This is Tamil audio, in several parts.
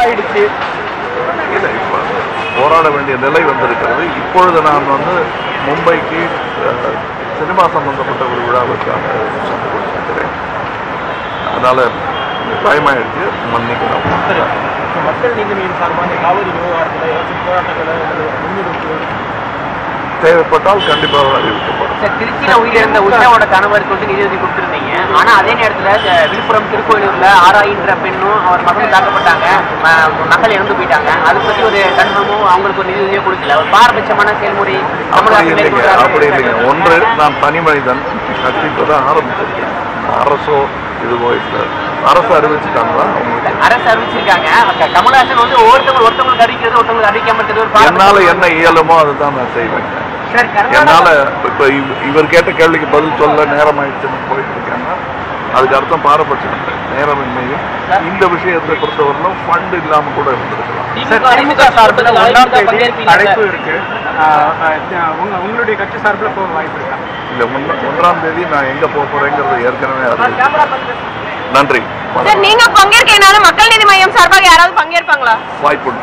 ஆயிடுச்சு இல்லை இப்போ போராட வேண்டிய நிலை வந்திருக்கிறது இப்பொழுது நான் வந்து மும்பைக்கு அஹ், சினிமா சம்பந்தப்பட்ட ஒரு விழாவுக்காக சென்று கொண்டிருக்கிறேன் அதனால் டைம் ஆயிடுச்சு மன்னிக்கணும் இப்ப மக்கள் நீதி மையம் சார்பாக இந்த காவிரி விவகாரத்தில் ஏதாச்சும் போராட்டங்களை முன்னெடுப்பு தேவைப்பட்டால் கண்டிப்பாக அறிவிக்கப்படும் சார் திருச்சியில உயிரிழந்த உஷாவோட கணவருக்கு வந்து நிதி உதவி கொடுத்துருந்தீங்க ஆனா அதே நேரத்துல அஹ், விழுப்புரம் திருக்கோயிலூர்ல ஆராயின்ற பெண்ணும் அவர் மகனும் தாக்கப்பட்டாங்க ம- மகள் இறந்து போயிட்டாங்க அதை பத்தி ஒரு கன்ஃபார்மும் அவங்களுக்கு ஒரு நிதி உதவியை கொடுக்கல ஒரு பாரபட்சமான செயல்முறை அப்படி தமிழ்நாட்டில் இல்லைங்க மேற்கொள்றாங்க. அப்படி இல்லைங்க ஒன்று நான் தனி மனிதன் கட்சி இப்போ தான் ஆரம்பிச்சிருக்கேன் அரசோ இதுவோ இல்லை அரசு அறிவிச்சுட்டாங்களா அவங்களுக்கு அரசு அறிவிச்சிருக்காங்க க- கமலஹாசன் வந்து ஒவ்வொருத்தவங்க ஒருத்தவங்களுக்கு அறிவிக்கிறது ஒருத்தவங்களுக்கு அறிவிக்காம இருக்கிறது ஒரு என்னால பாரபட்சமான- என்ன இயலுமோ அதுதான் நான் செய்வேன் சார் என்னால கர்நாடகா இப்ப இவ- இவர் கேட்ட கேள்விக்கு பதில் சொல்ல நேரம் ஆயிடுச்சுன்னு போயிட்டு இருக்கேன்னா அதுக்கு அர்த்தம் பாரபட்சம் இல்லை நேரமின்மையும் இந்த விஷயத்தை பொறுத்தவரையிலும் ஃபண்ட் இல்லாம கூட இருந்திருக்கலாம் திமுக சார்பில் ஒன்றாம் தேதி அழைப்பு இருக்கு ஆஹ் ஆஹ் உங்க உங்களுடைய கட்சி சார்பில் போக வாய்ப்பு இருக்கா இல்ல ஒண்ணா- ஒன்றாம் தேதி நான் எங்க போக போறேங்கிறது ஏற்கனவே அறிவிச்சு நன்றி சார் நீங்க பங்கேற்கனாலும் மக்கள் நீதி மையம் சார்பாக யாராவது பங்கேற்பாங்களா வாய்ப்புண்டு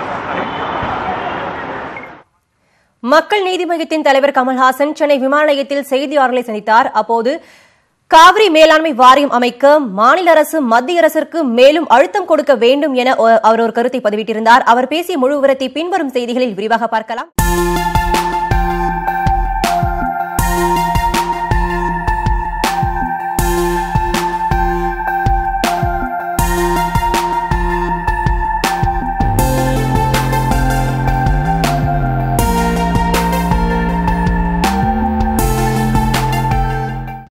மக்கள் நீதி மையத்தின் தலைவர் கமல்ஹாசன் சென்னை விமான நிலையத்தில் செய்தியாளர்களை சந்தித்தார் அப்போது காவிரி மேலாண்மை வாரியம் அமைக்க மாநில அரசு மத்திய அரசிற்கு மேலும் அழுத்தம் கொடுக்க வேண்டும் என அவர் ஒரு கருத்தை பதிவிட்டிருந்தார் அவர் பேசிய முழு விவரத்தை பின்வரும் செய்திகளில் விரிவாக பார்க்கலாம்